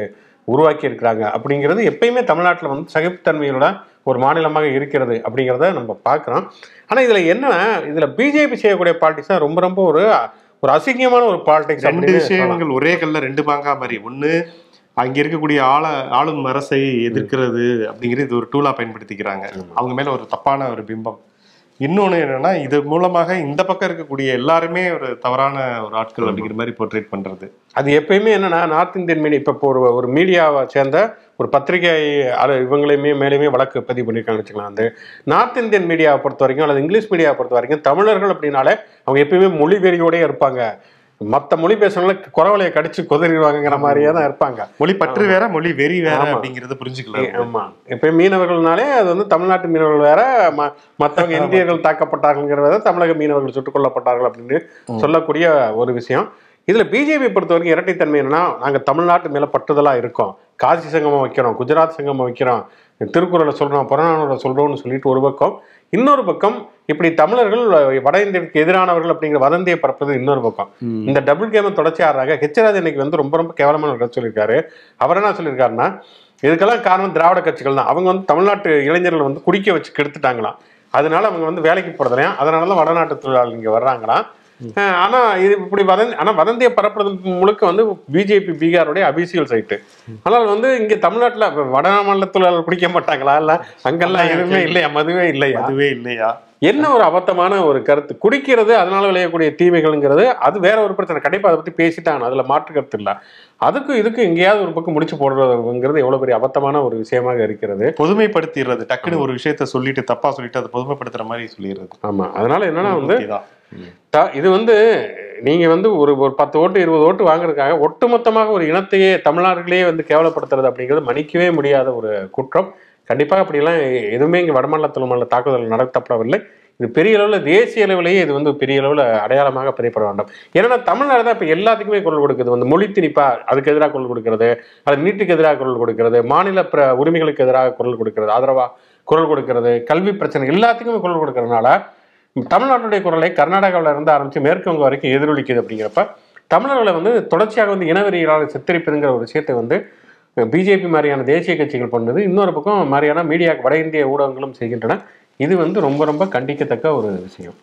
உருவாக்கி இருக்கிறாங்க அப்படிங்கிறது எப்பயுமே தமிழ்நாட்டில் வந்து சகிப்புத்தன்மையோட ஒரு மாநிலமாக இருக்கிறது அப்படிங்கிறத நம்ம பார்க்குறோம் ஆனால் இதில் என்னன்னா இதில் பிஜேபி செய்யக்கூடிய பாலிடிக்ஸ் தான் ரொம்ப ரொம்ப ஒரு ஒரு அசிங்கமான ஒரு பாலிடிக்ஸ் ரெண்டு விஷயங்கள் ஒரே கல்ல ரெண்டு மாங்கா மாதிரி ஒண்ணு அங்க இருக்கக்கூடிய ஆள ஆளும் அரசை எதிர்க்கிறது அப்படிங்கிறது இது ஒரு டூலா பயன்படுத்திக்கிறாங்க அவங்க மேல ஒரு தப்பான ஒரு பிம்பம் இன்னொன்னு என்னன்னா இது மூலமாக இந்த பக்கம் இருக்கக்கூடிய எல்லாருமே ஒரு தவறான ஒரு ஆட்கள் அப்படிங்கிற மாதிரி போர்ட்ரேட் பண்றது அது எப்பயுமே என்னன்னா நார்த் இந்தியன் மீடியா இப்போ ஒரு ஒரு மீடியாவை சேர்ந்த ஒரு பத்திரிகை அது இவங்களையுமே மேலேயுமே வழக்கு பதிவு பண்ணியிருக்காங்கன்னு வச்சுக்கலாம் வந்து நார்த் இந்தியன் மீடியாவை பொறுத்த வரைக்கும் அல்லது இங்கிலீஷ் மீடியாவை பொறுத்த வரைக்கும் தமிழர்கள் அப்படின்னாலே அவங்க எப்பயுமே மொழி வெறியோடயே இருப்பாங்க மற்ற மொழி பேசுறவங்கள குறவலையை கடிச்சு குதறிடுவாங்கங்கிற மாதிரியே தான் இருப்பாங்க மொழி பற்று வேற மொழி வெறி வேற ஆமா. அப்படிங்கறத புரிஞ்சுக்கலாம் ஆமா இப்ப மீனவர்கள்னாலே அது வந்து தமிழ்நாட்டு மீனவர்கள் வேற ம- மத்தவங்க இந்தியர்கள் தாக்கப்பட்டார்கள்ங்கிறது வேற தமிழக மீனவர்கள் சுட்டுக் கொல்லப்பட்டார்கள் அப்படின்னு சொல்லக்கூடிய ஒரு விஷயம் இதுல பிஜேபி பொறுத்த வரைக்கும் இரட்டைத்தன்மை என்னன்னா நாங்க தமிழ்நாட்டு மேல பற்றுதலா இருக்கோம் காசி சங்கமம் வைக்கிறோம் குஜராத் சங்கமம் வைக்கிறோம் திருக்குறளை சொல்றோம் புறநானூரை சொல்றோம்னு சொல்லிட்டு ஒரு பக்கம் இன்னொரு பக்கம் இப்படி தமிழர்கள் வட இந்தியருக்கு எதிரானவர்கள் அப்படிங்கிற வதந்தியை பரப்புறது இன்னொரு பக்கம் இந்த டபுள் கேமை தொடர்ச்சி ஆடுறாங்க ஹெச்ராஜ் இன்னைக்கு வந்து ரொம்ப ரொம்ப கேவலமான ஒரு கருத்து சொல்லியிருக்காரு அவர் என்ன சொல்லியிருக்காருன்னா இதுக்கெல்லாம் காரணம் திராவிட கட்சிகள் தான் அவங்க வந்து தமிழ்நாட்டு இளைஞர்களை வந்து குடிக்க வச்சு கெடுத்துட்டாங்களாம் அதனால அவங்க வந்து வேலைக்கு போறதுலையும் அதனால தான் வடநாட்டு தொழிலாளர்கள் இங்க வர்றாங்களாம் அஹ் ஆனா இது இப்படி வதந்தி ஆனா வதந்தியை பரப்புறது முழுக்க வந்து பிஜேபி பீகாருடைய அபிஷியல் சைட்டு ஆனால் வந்து இங்க தமிழ்நாட்டுல இப்ப வட மாநில தொழிலாளர் குடிக்க மாட்டாங்களா இல்ல அங்கெல்லாம் எதுவுமே இல்லையா மதுவே இல்லையா அதுவே இல்லையா என்ன ஒரு அபத்தமான ஒரு கருத்து குடிக்கிறது அதனால விளையக்கூடிய தீமைகள்ங்கிறது அது வேற ஒரு பிரச்சனை கண்டிப்பா அதை பத்தி பேசிட்டாங்க அதுல மாற்று கருத்து இல்ல அதுக்கும் இதுக்கும் எங்கேயாவது ஒரு பக்கம் முடிச்சு போடுறதுங்கிறது எவ்வளவு பெரிய அபத்தமான ஒரு விஷயமாக இருக்கிறது பொதுமைப்படுத்திடுறது டக்குன்னு ஒரு விஷயத்த சொல்லிட்டு தப்பா சொல்லிட்டு அதை பொதுமைப்படுத்துற மாதிரி சொல்லிடுறது ஆமா அதனால என்னன்னா வந்து இதுதான். த- இது வந்து நீங்க வந்து ஒரு ஒரு பத்து ஓட்டு இருபது ஓட்டு வாங்குறதுக்காக ஒட்டுமொத்தமாக ஒரு இனத்தையே தமிழ்நாடுகளையே வந்து கேவலப்படுத்துறது அப்படிங்கிறது மன்னிக்கவே முடியாத ஒரு குற்றம் கண்டிப்பாக அப்படிலாம் எதுவுமே இங்கே வடமாநிலத்தில் உள்ள தாக்குதல் நடத்தப்படவில்லை இது பெரிய அளவில் தேசிய அளவிலேயே இது வந்து பெரிய அளவில் அடையாளமாக பதியப்பட வேண்டும் ஏன்னா தமிழ்நாடு தான் இப்போ எல்லாத்துக்குமே குரல் கொடுக்குது வந்து மொழி திணிப்பா அதுக்கு எதிராக குரல் கொடுக்கிறது அது நீட்டுக்கு எதிராக குரல் கொடுக்கிறது மாநில பிர உரிமைகளுக்கு எதிராக குரல் கொடுக்கிறது ஆதரவா குரல் கொடுக்கிறது கல்வி பிரச்சனை எல்லாத்துக்குமே குரல் கொடுக்கறதுனால தமிழ்நாட்டுடைய குரலை கர்நாடகாவில் இருந்து ஆரம்பிச்சு மேற்கு வங்கம் வரைக்கும் எதிரொலிக்குது அப்படிங்கிறப்ப தமிழர்களை வந்து தொடர்ச்சியாக வந்து இனவெறிகளால் சித்தரிப்பதுங்கிற ஒரு விஷயத்தை வந்து பிஜேபி மாதிரியான தேசிய கட்சிகள் பண்ணுது இன்னொரு பக்கம் மாதிரியான மீடியா வட இந்திய ஊடகங்களும் செய்கின்றன இது வந்து ரொம்ப ரொம்ப கண்டிக்கத்தக்க ஒரு விஷயம்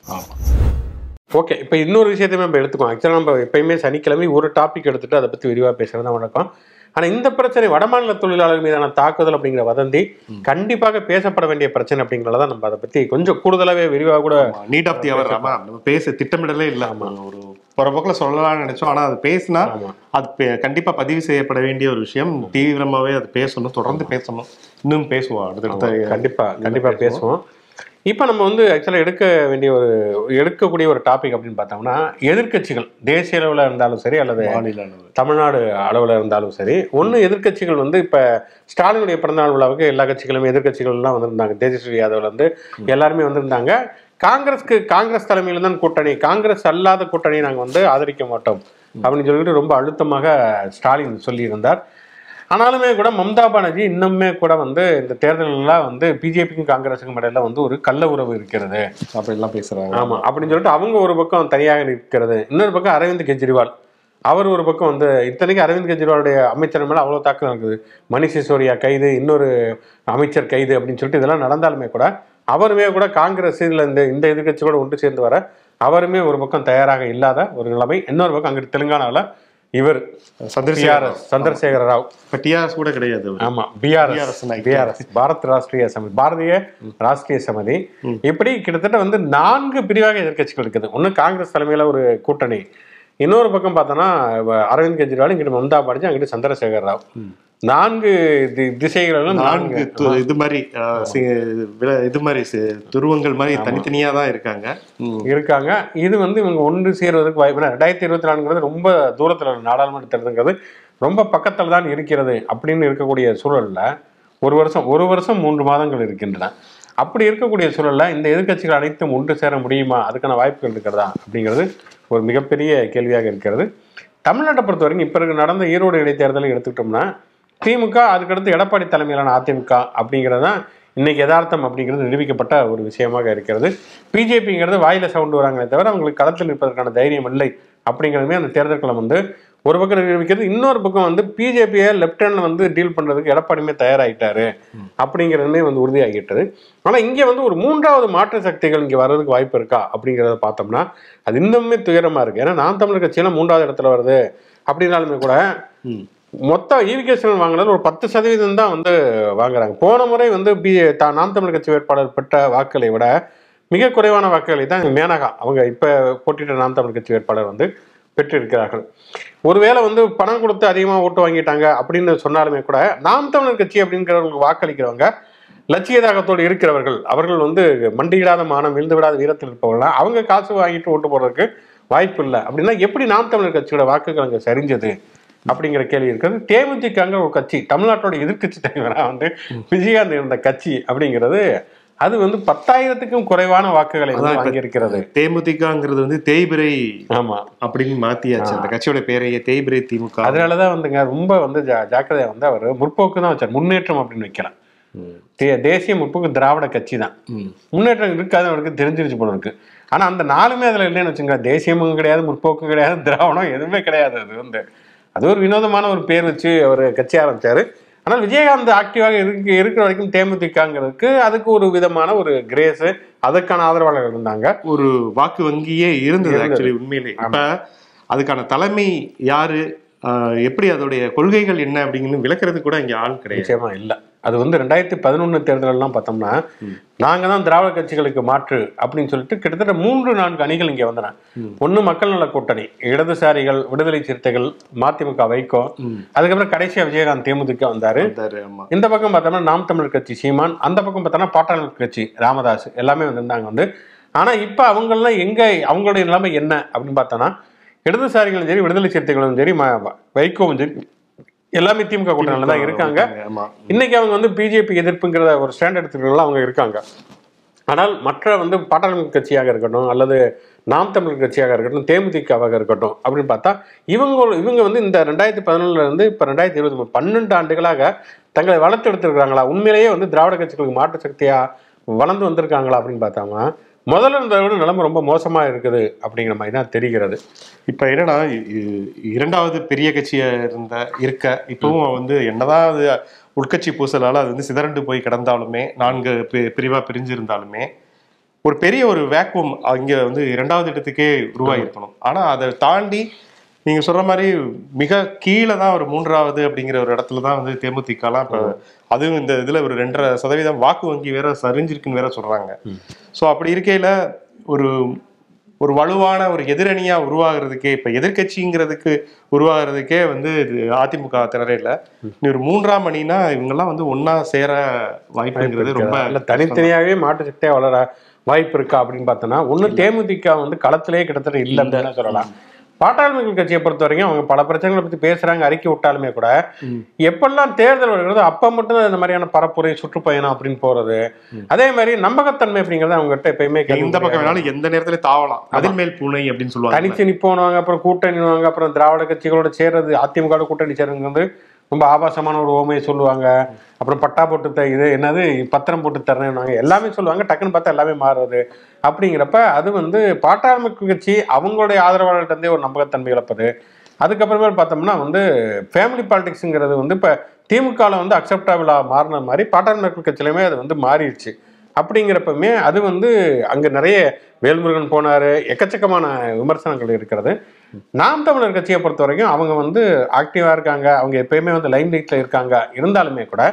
ஓகே இப்போ இன்னொரு விஷயத்தையுமே நம்ம எடுத்துக்கோம் ஆக்சுவலாக நம்ம எப்பயுமே சனிக்கிழமை ஒரு டாபிக் எடுத்துட்டு அதை பற்றி விரிவாக பேசுறது தான் வழக்கம் ஆனால் இந்த பிரச்சனை வடமாநில தொழிலாளர் மீதான தாக்குதல் அப்படிங்கிற வதந்தி கண்டிப்பாக பேசப்பட வேண்டிய பிரச்சனை அப்படிங்கிறத நம்ம அதை பற்றி கொஞ்சம் கூடுதலாகவே விரிவாக கூட நீட் ஆஃப் தி அவர் ஆமா நம்ம பேச திட்டமிடலே இல்ல ஒரு போற போக்குல சொல்லலாம்னு நினைச்சோம் ஆனா அது பேசினா ஆமா. அது பே- கண்டிப்பா பதிவு செய்யப்பட வேண்டிய ஒரு விஷயம் தீவிரமாவே அது பேசணும் தொடர்ந்து பேசணும் இன்னும் பேசுவோம் அடுத்தடுத்த கண்டிப்பா கண்டிப்பா பேசுவோம் இப்போ நம்ம வந்து ஆக்சுவலாக எடுக்க வேண்டிய ஒரு எடுக்கக்கூடிய ஒரு டாபிக் அப்படின்னு பார்த்தோம்னா எதிர்க்கட்சிகள் தேசிய அளவில் இருந்தாலும் சரி அல்லது மாநில அளவு தமிழ்நாடு அளவில் இருந்தாலும் சரி ஒன்று எதிர்க்கட்சிகள் வந்து இப்போ ஸ்டாலினுடைய பிறந்தநாள் விழாவுக்கு எல்லா கட்சிகளும் எதிர்க்கட்சிகள்லாம் வந்திருந்தாங்க தேஜஸ்வி யாதவ்ல இருந்து எல்லாருமே வந்திருந்தாங்க காங்கிரஸ்க்கு காங்கிரஸ் தலைமையில் தான் கூட்டணி காங்கிரஸ் அல்லாத கூட்டணியை நாங்கள் வந்து ஆதரிக்க மாட்டோம் அப்படின்னு சொல்லிட்டு ரொம்ப அழுத்தமாக ஸ்டாலின் சொல்லியிருந்தார் ஆனாலுமே கூட மம்தா பானர்ஜி இன்னுமே கூட வந்து இந்த தேர்தலெல்லாம் வந்து பிஜேபிக்கும் காங்கிரஸுக்கும் இடையில வந்து ஒரு கள்ள உறவு இருக்கிறது அப்படிலாம் பேசுறாங்க ஆமா அப்படின்னு சொல்லிட்டு அவங்க ஒரு பக்கம் தனியாக நிற்கிறது இன்னொரு பக்கம் அரவிந்த் கெஜ்ரிவால் அவர் ஒரு பக்கம் வந்து இத்தனைக்கு அரவிந்த் கெஜ்ரிவாலுடைய அமைச்சர் மேல அவ்வளவு தாக்குதல் இருக்குது மணிஷ் சிசோடியா கைது இன்னொரு அமைச்சர் கைது அப்படின்னு சொல்லிட்டு இதெல்லாம் நடந்தாலுமே கூட அவருமே கூட காங்கிரஸ் இதுல இந்த இந்த எதிர்க்கட்சி கூட ஒன்று சேர்ந்து வர அவருமே ஒரு பக்கம் தயாராக இல்லாத ஒரு நிலைமை இன்னொரு பக்கம் அங்கிட்டு தெலுங்கானால இவர் சந்திரசேகர் பிஆர்எஸ் சந்திரசேகர ராவ் இப்ப டிஆர்எஸ் கூட கிடையாது அவரு. ஆமா பிஆர்எஸ் BRS ன்னு பிஆர்எஸ் பாரத் ராஷ்டிரிய சமிதி பாரதிய ராஷ்டிரிய சமிதி இப்படி கிட்டத்தட்ட வந்து நான்கு பிரிவாக எதிர்க்கட்சிகள் இருக்குது ஒண்ணு காங்கிரஸ் தலைமையில ஒரு கூட்டணி இன்னொரு பக்கம் பார்த்தோன்னா வ- அரவிந்த் கெஜ்ரிவால் இங்கிட்டு மம்தா பானர்ஜி அங்கிட்டு சந்திரசேகர் ராவ் நான்கு தி- திசைகளிலும் நான்கு நான்கு து- இது மாதிரி அஹ், சி- வில- இது மாதிரி சி- துருவங்கள் மாதிரி தனித்தனியா தான் இருக்காங்க ம். இருக்காங்க இது வந்து இவங்க ஒன்று சேர்வதற்கு வாய்ப்பு இல்லை. ரெண்டாயிரத்தி இருபத்தி நான்குங்கிறது ரொம்ப தூரத்தில் நாடாளுமன்ற தேர்தலுங்கிறது ரொம்ப பக்கத்தில் தான் இருக்கிறது அப்படின்னு இருக்கக்கூடிய சூழல்ல ஒரு வருஷம் ஒரு வருஷம் மூன்று மாதங்கள் இருக்கின்றன அப்படி இருக்கக்கூடிய சூழல்ல இந்த எதிர்க்கட்சிகள் அனைத்தும் ஒன்று சேர முடியுமா அதுக்கான வாய்ப்புகள் இருக்கிறதா அப்படிங்கிறது ஒரு மிகப்பெரிய கேள்வியாக இருக்கிறது தமிழ்நாட்டை பொறுத்த வரைக்கும் இப்போ இருக்க நடந்த ஈரோடு இடைத்தேர்தலை எடுத்துக்கிட்டோம்னா திமுக அதுக்கடுத்து எடப்பாடி தலைமையிலான அதிமுக அப்படிங்கிறது தான் இன்னைக்கு யதார்த்தம் அப்படிங்கிறது நிரூபிக்கப்பட்ட ஒரு விஷயமாக இருக்கிறது பிஜேபிங்கிறது வாயில சவுண்டு வராங்களே தவிர அவங்களுக்கு களத்தில் நிற்பதற்கான தைரியம் இல்லை அப்படிங்கிறதுமே அந்த தேர்தல் களம் வந்து ஒரு பக்கம் நிரூபிக்கிறது இன்னொரு பக்கம் வந்து பிஜேபியை லெப்ட் ஹேண்ட்ல வந்து டீல் பண்றதுக்கு எடப்பாடியுமே தயாராகிட்டாரு அப்படிங்கிறதுமே வந்து உறுதியாகிட்டது ஆனா இங்க வந்து ஒரு மூன்றாவது மாற்று சக்திகள் இங்க வர்றதுக்கு வாய்ப்பு இருக்கா அப்படிங்கிறத பார்த்தோம்னா அது இன்னுமே துயரமா இருக்கு ஏன்னா நாம் தமிழர் கட்சியெல்லாம் மூன்றாவது இடத்துல வருது அப்படின்னாலுமே கூட ம். மொத்தம் ஈவிகேஷன் வாங்கினது ஒரு பத்து சதவீதம் தான் வந்து வாங்குறாங்க போன முறை வந்து பி தா- நாம் தமிழர் கட்சி வேட்பாளர் பெற்ற வாக்குகளை விட மிக குறைவான வாக்குகளை தான் மேனகா அவங்க இப்ப போட்டியிட்ட நாம் தமிழர் கட்சி வேட்பாளர் வந்து பெற்றிருக்கிறார்கள் ஒருவேளை வந்து பணம் கொடுத்து அதிகமாக ஓட்டு வாங்கிட்டாங்க அப்படின்னு சொன்னாலுமே கூட நாம் தமிழர் கட்சி அப்படிங்கிறவங்களுக்கு வாக்களிக்கிறவங்க லட்சிய தாகத்தோடு இருக்கிறவர்கள் அவர்கள் வந்து மண்டியிடாத மானம் விழுந்து விடாத வீரத்தில் இருப்பவர்கள் அவங்க காசு வாங்கிட்டு ஓட்டு போடுறதுக்கு வாய்ப்பு இல்லை அப்படின்னா எப்படி நாம் தமிழர் கட்சியோட வாக்குகள் அங்கே சரிஞ்சது அப்படிங்கிற கேள்வி இருக்கிறது தேமுதிகங்கிற ஒரு கட்சி தமிழ்நாட்டோட எதிர்க்கட்சி தலைவராக வந்து விஜயகாந்த் இருந்த கட்சி அப்படிங்கிறது அது வந்து பத்தாயிரத்துக்கும் குறைவான வாக்குகளை வந்து அதான் இப்ப- வாங்கியிருக்கிறது தேமுதிகங்கிறது வந்து தேய்பிரை ஆமா அப்படின்னு மாத்தியாச்சு அந்த கட்சியோட பேரையே தேய்பிரை திமுக அதனாலதான் வந்துங்க ரொம்ப வந்து ஜா- ஜாக்கிரதையா வந்து அவர் முற்போக்கு தான் வச்சார் முன்னேற்றம் அப்படின்னு வைக்கலாம் ம். தே- தேசிய முற்போக்கு திராவிட கட்சி தான் ம். முன்னேற்றம் இருக்காது அவருக்கு தெரிஞ்சிருச்சு போல இருக்கு ஆனா அந்த நாலுமே அதுல இல்லைன்னு வச்சுங்க தேசியமும் கிடையாது முற்போக்கும் கிடையாது திராவிடம் எதுவுமே கிடையாது அது வந்து அது ஒரு வினோதமான ஒரு பேர் வச்சு அவர் கட்சி ஆரம்பிச்சாரு ஆனால் விஜயகாந்த் ஆக்டிவாக இருக்கு இருக்கிற வரைக்கும் தேமுதிகங்கிறதுக்கு அதுக்கு ஒரு விதமான ஒரு கிரேஸ் அதற்கான ஆதரவாளர்கள் இருந்தாங்க ஒரு வாக்கு வங்கியே இருந்தது இருந்தது. ஆக்சுவலி உண்மையிலே இப்ப அதுக்கான தலைமை யாரு ஆஹ் எப்படி அதோடைய கொள்கைகள் என்ன அப்படிங்கன்னு விளக்குறது கூட இங்க ஆள் கிடையாது நிச்சயமா இல்ல அது வந்து ரெண்டாயிரத்தி பதினொன்னு தேர்தலெல்லாம் பார்த்தோம்னா நாங்க தான் திராவிட கட்சிகளுக்கு மாற்று அப்படின்னு சொல்லிட்டு கிட்டத்தட்ட மூன்று நான்கு அணிகள் இங்க வந்தன ஒண்ணு மக்கள் நல கூட்டணி இடதுசாரிகள் விடுதலை சிறுத்தைகள் மதிமுக வைகோ அதுக்கப்புறம் கடைசியா விஜயகாந்த் தேமுதிக வந்தாரு வந்தாரு, ஆமா இந்த பக்கம் பார்த்தோம்னா நாம் தமிழர் கட்சி சீமான் அந்த பக்கம் பார்த்தோம்னா பாட்டாளர் கட்சி ராமதாஸ் எல்லாமே வந்திருந்தாங்க வந்து ஆனா இப்ப அவங்கெல்லாம் எங்க அவங்களுடைய நிலைமை என்ன அப்படின்னு பார்த்தோம்னா இடதுசாரிகளும் சரி விடுதலை சிறுத்தைகளும் சரி ம- வைகோவும் சரி எல்லாமே திமுக கூட்டணியில தான் இருக்காங்க ஆமா இன்னைக்கு அவங்க வந்து பிஜேபி எதிர்ப்புங்கிற ஒரு ஸ்டாண்ட் எடுத்துக்கலாம் அவங்க இருக்காங்க ஆனால் மற்ற வந்து பாட்டாளர் கட்சியாக இருக்கட்டும் அல்லது நாம் தமிழர் கட்சியாக இருக்கட்டும் தேமுதிகவாக இருக்கட்டும் அப்படின்னு பார்த்தா இவங்க இவங்க வந்து இந்த ரெண்டாயிரத்தி பதினொன்னுல இருந்து இப்போ ரெண்டாயிரத்தி இருபத்தி மூணு பன்னெண்டு ஆண்டுகளாக தங்களை வளர்த்து எடுத்திருக்கிறாங்களா உண்மையிலேயே வந்து திராவிட கட்சிகளுக்கு மாற்று சக்தியா வளர்ந்து வந்திருக்காங்களா அப்படின்னு பார்த்தாங்கன்னா முதல்ல இருந்ததை விட நிலைமை ரொம்ப மோசமா இருக்குது அப்படிங்கிற மாதிரி தான் தெரிகிறது இப்ப என்னன்னா இ- இ- இரண்டாவது பெரிய கட்சியா இருந்த இருக்க இப்பவும் வந்து என்னதான் அது உட்கட்சி பூசலால அது வந்து சிதறண்டு போய் கிடந்தாலுமே நான்கு பி- பிரிவா பிரிஞ்சிருந்தாலுமே ஒரு பெரிய ஒரு வேக்குவம் அங்க வந்து இரண்டாவது இடத்துக்கே உருவாகி இருக்கணும் ஆனா அதை தாண்டி நீங்க சொல்ற மாதிரி மிக கீழே தான் ஒரு மூன்றாவது அப்படிங்கிற ஒரு இடத்துல தான் வந்து தேமுதிகலாம் இப்ப அதுவும் இந்த இதுல ஒரு ரெண்டரை சதவீதம் வாக்கு வங்கி வேற சரிஞ்சிருக்குன்னு வேற சொல்றாங்க சோ அப்படி இருக்கையில ஒரு ஒரு வலுவான ஒரு எதிரணியா உருவாகிறதுக்கே இப்ப எதிர்க்கட்சிங்கிறதுக்கு உருவாகிறதுக்கே வந்து இது அதிமுக திணறையில நீ ஒரு மூன்றாம் அணினா இவங்கெல்லாம் வந்து ஒன்னா சேர வாய்ப்புங்கிறது ரொம்ப இல்ல தனித்தனியாகவே மாற்று சக்தியா வளர வாய்ப்பு இருக்கா அப்படின்னு பார்த்தோன்னா ஒண்ணு தேமுதிக வந்து களத்திலேயே கிட்டத்தட்ட இல்லை அப்படின்னு சொல்லலாம் பாட்டாளி மக்கள் கட்சியை பொறுத்த வரைக்கும் அவங்க பல பிரச்சனைகளை பத்தி பேசுறாங்க அறிக்கை விட்டாலுமே கூட எப்பெல்லாம் தேர்தல் வருகிறதோ அப்ப மட்டும் இந்த மாதிரியான பரப்புரை சுற்றுப்பயணம் அப்படின்னு போறது அதே மாதிரி நம்பகத்தன்மை அப்படிங்கறது அவங்ககிட்ட எப்பயுமே கேள்வி எந்த பக்கம் வேணாலும் எந்த நேரத்துல தாவலாம் அதில் மேல் பூனை அப்படின்னு சொல்லுவாங்க தனிச்சு நிப்போனுவாங்க அப்புறம் கூட்டணிவாங்க அப்புறம் திராவிட கட்சிகளோட சேர்றது அதிமுக வோட கூட்டணி சேர்றது வந்து ரொம்ப ஆபாசமான ஒரு ஓமையை சொல்லுவாங்க அப்புறம் பட்டா போட்டு த இது என்னது பத்திரம் போட்டு தரேன்னு எல்லாமே சொல்லுவாங்க டக்குன்னு பார்த்தா எல்லாமே மாறுறது அப்படிங்கிறப்ப அது வந்து பாட்டாளி மக்கள் கட்சி அவங்களுடைய ஆதரவாளர்கிட்ட இருந்தே ஒரு நம்பகத்தன்மை இழப்பது அதுக்கப்புறமே பார்த்தோம்னா வந்து ஃபேமிலி பாலிடிக்ஸுங்கிறது வந்து இப்போ திமுகவில் வந்து அக்செப்டபிளாக மாறின மாதிரி பாட்டாளி மக்கள் கட்சியிலுமே அது வந்து மாறிடுச்சு அப்படிங்கிறப்பமே அது வந்து அங்கே நிறைய வேல்முருகன் போனார் எக்கச்சக்கமான விமர்சனங்கள் இருக்கிறது நாம் தமிழர் கட்சியை பொறுத்த வரைக்கும் அவங்க வந்து ஆக்டிவாக இருக்காங்க அவங்க எப்பயுமே வந்து லைம் லைட்டில் இருக்காங்க இருந்தாலுமே கூட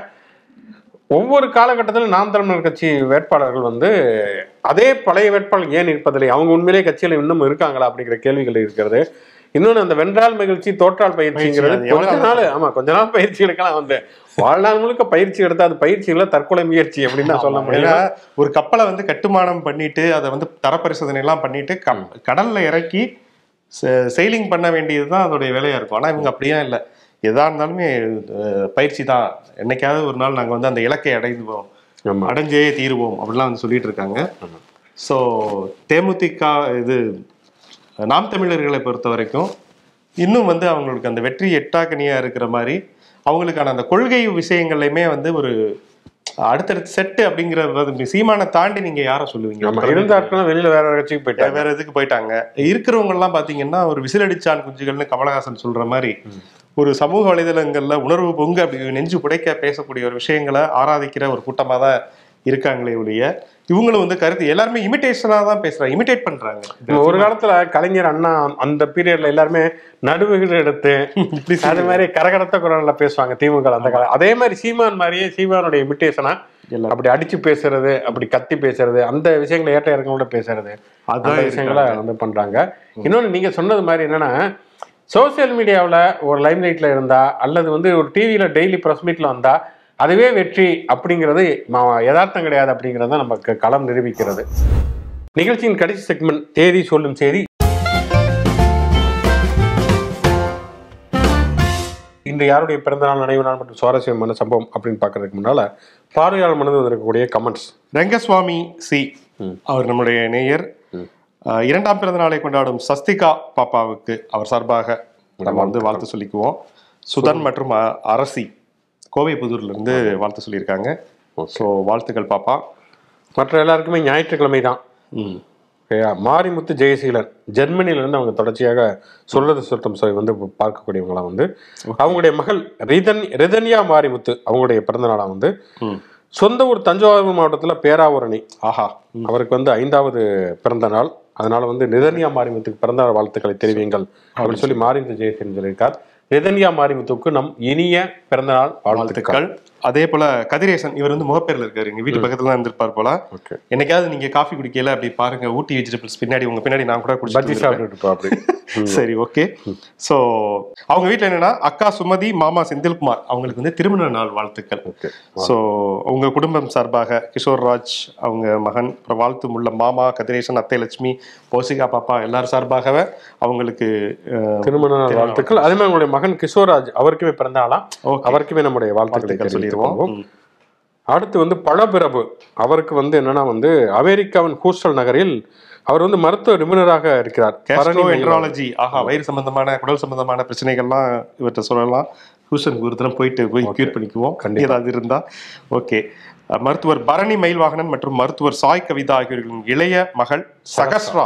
ஒவ்வொரு காலகட்டத்திலும் நாம் தமிழர் கட்சி வேட்பாளர்கள் வந்து அதே பழைய வேட்பாளர் ஏன் இருப்பதில்லை அவங்க உண்மையிலேயே கட்சியில் இன்னும் இருக்காங்களா அப்படிங்கிற கேள்விகள் இருக்கிறது இன்னொன்று அந்த வென்றால் மகிழ்ச்சி தோற்றால் பயிற்சிங்கிறது பயிற்சி, அது கொஞ்ச எவ்வளவு நாள் ஆமா கொஞ்ச நாள் பயிற்சி எடுக்கலாம் வந்து வாழ்நாள் முழுக்க பயிற்சி எடுத்தா அது பயிற்சி இல்லை தற்கொலை முயற்சி அப்படின்னு தான் சொல்ல ஏன்னா முடியும் ஒரு கப்பலை வந்து கட்டுமானம் பண்ணிட்டு அதை வந்து தரப்பரிசோதனை எல்லாம் பண்ணிட்டு கப்- கடல்ல இறக்கி செயிலிங் பண்ண வேண்டியதுதான் அதோடைய வேலையா இருக்கும் ஆனா இவங்க அப்படியே இல்லை எதா இருந்தாலுமே அஹ், பயிற்சி தான் என்னைக்காவது ஒரு நாள் நாங்க வந்து அந்த இலக்கை அடைந்துவோம் ஆமா அடைஞ்சே தீருவோம் அப்படிலாம் வந்து சொல்லிட்டு இருக்காங்க ஸோ தேமுதிக இது நாம் தமிழர்களை பொறுத்த வரைக்கும் இன்னும் வந்து அவங்களுக்கு அந்த வெற்றி எட்டாக்கனியா இருக்கிற மாதிரி அவங்களுக்கான அந்த கொள்கை விஷயங்கள்லையுமே வந்து ஒரு அடுத்தடுத்த செட்டு அப்படிங்கிற சீமானை தாண்டி நீங்க யாரை சொல்லுவீங்க நம்ம இருந்த ஆட்களும் வெளியில வேற கட்சிக்கு போயிட்டாங்க வேற எதுக்கு போயிட்டாங்க இருக்கிறவங்க எல்லாம் பாத்தீங்கன்னா ஒரு விசிலடிச்சான் குஞ்சுகள்னு கமலஹாசன் சொல்ற மாதிரி ஒரு சமூக வலைதளங்கள்ல உணர்வு பொங்கு அப்படி நெஞ்சு புடைக்க பேசக்கூடிய ஒரு விஷயங்களை ஆராதிக்கிற ஒரு கூட்டமா தான் இருக்காங்களே ஒழிய இவங்களும் வந்து கருத்து எல்லாருமே இமிடேஷனா தான் பேசுறாங்க இமிடேட் பண்றாங்க நம்ம ஒரு காலத்துல கலைஞர் அண்ணா அந்த பீரியட்ல எல்லாருமே நடுவுகள் எடுத்து அது மாதிரி கரகரத்த குரல்ல பேசுவாங்க திமுக அந்த காலம் அதே மாதிரி சீமான் மாதிரியே சீமானுடைய இமிட்டேஷனா எல்லாம். அப்படி அடிச்சு பேசுறது அப்படி கத்தி பேசுறது அந்த விஷயங்களை ஏற்ற இறக்கங்களோட பேசுறது அந்த அதான் விஷயங்களை வந்து பண்றாங்க இன்னொன்னு நீங்க சொன்னது மாதிரி என்னன்னா சோசியல் மீடியாவில் ஒரு லைம் லைட்ல இருந்தா அல்லது வந்து ஒரு டிவியில டெய்லி ப்ரெஸ் மீட்ல வந்தா அதுவே வெற்றி அப்படிங்கிறது ம- யதார்த்தம் கிடையாது அப்படிங்கிறது தான் நமக்கு களம் நிரூபிக்கிறது நிகழ்ச்சியின் கடைசி செக்மெண்ட் தேதி சொல்லும் செய்தி இன்று யாருடைய பிறந்தநாள் நினைவு நாள் மற்றும் சுவாரஸ்யமான சம்பவம் அப்படின்னு பார்க்கறதுக்கு முன்னால பார்வையாளர் மனதில் வந்திருக்கக்கூடிய கமெண்ட்ஸ் ரங்கசுவாமி சி அவர் நம்முடைய நேயர் அஹ், இரண்டாம் பிறந்த நாளை கொண்டாடும் சஸ்திகா பாப்பாவுக்கு அவர் சார்பாக நம்ம வந்து வாழ்த்து சொல்லிக்குவோம் சுதன் மற்றும் அ- அரசி கோவை புதூர்ல இருந்து வாழ்த்து சொல்லியிருக்காங்க ஸோ வாழ்த்துக்கள் பாப்பா மற்ற எல்லாருக்குமே ஞாயிற்றுக்கிழமை தான் ஓகேயா மாரிமுத்து ஜெயசீலன் ஜெர்மனியிலிருந்து அவங்க தொடர்ச்சியாக சொல்றது சுத்தம் சொல்லி வந்து பார்க்கக்கூடியவங்களாம் வந்து அவங்களுடைய மகள் ரிதன் ரிதன்யா மாரிமுத்து அவங்களுடைய பிறந்த நாளா வந்து ம். சொந்த ஊர் தஞ்சாவூர் மாவட்டத்தில் பேராவூரணி ஆஹா அவருக்கு வந்து ஐந்தாவது பிறந்த நாள் அதனால வந்து நிதன்யா மாரிமுத்துக்கு பிறந்த நாள் வாழ்த்துக்களை தெரிவியுங்கள் அப்படின்னு சொல்லி மாரிமுத்து ஜெயசீலன் சொல்லியிருக்கார் நிதன்யா மாரிமுத்துக்கு நம் இனிய பிறந்த நாள் வாழ்த்துக்கள் வாழ்த்துக்கள் அதே போல கதிரேசன் இவர் வந்து முகப்பேர்ல இருக்காரு எங்க வீட்டு பக்கத்துல தான் இருந்திருப்பார் போல ஓகே என்னைக்காவது நீங்க காஃபி குடிக்கல அப்படி பாருங்க ஊட்டி வெஜிடபிள்ஸ் பின்னாடி உங்க பின்னாடி நான் கூட பஜ்ஜி குடிச்சிட்டு சாப்பிட்டுட்டு போ அப்படி சரி ஓகே சோ அவங்க வீட்ல என்னன்னா அக்கா சுமதி மாமா செந்தில்குமார் அவங்களுக்கு வந்து திருமண நாள் வாழ்த்துக்கள் ஓகே சோ உங்க குடும்பம் சார்பாக கிஷோர் ராஜ் அவங்க மகன் அப்புறம் வாழ்த்து உள்ள மாமா கதிரேசன் அத்தை லட்சுமி போசிகா பாப்பா எல்லாரும் சார்பாகவே அவங்களுக்கு அஹ், திருமண நாள் வாழ்த்துக்கள் அதே மாதிரி உங்களுடைய மகன் கிஷோராஜ் அவருக்குமே பிறந்த நாளாம் Okay. அவருக்குமே நம்முடைய வாழ்த்துக்களை வாழ்த்துக்கள் தெரிவித்துக் சொல்லிடுவோம் கொள்வோம் அடுத்து வந்து பழபிரபு அவருக்கு வந்து என்னன்னா வந்து அமெரிக்காவின் ஹூஸ்டல் நகரில் அவர் வந்து மருத்துவ நிபுணராக இருக்கிறார் பரணி கேஸ்ட்ரோ மையம். என்ட்ராலஜி ஆஹா வயிறு சம்பந்தமான குடல் சம்பந்தமான பிரச்சனைகள்லாம் இவர்கிட்ட சொல்லலாம் ஹூசன் ஒரு தரம் போயிட்டு போய் கியூர் பண்ணிக்குவோம் கண்டிப்பா. ஏதாவது இருந்தா ஓகே மருத்துவர் பரணி மயில்வாகனன் மற்றும் மருத்துவர் சாய் கவிதா ஆகியோர்களின் இளைய மகள் சகஸ்ரா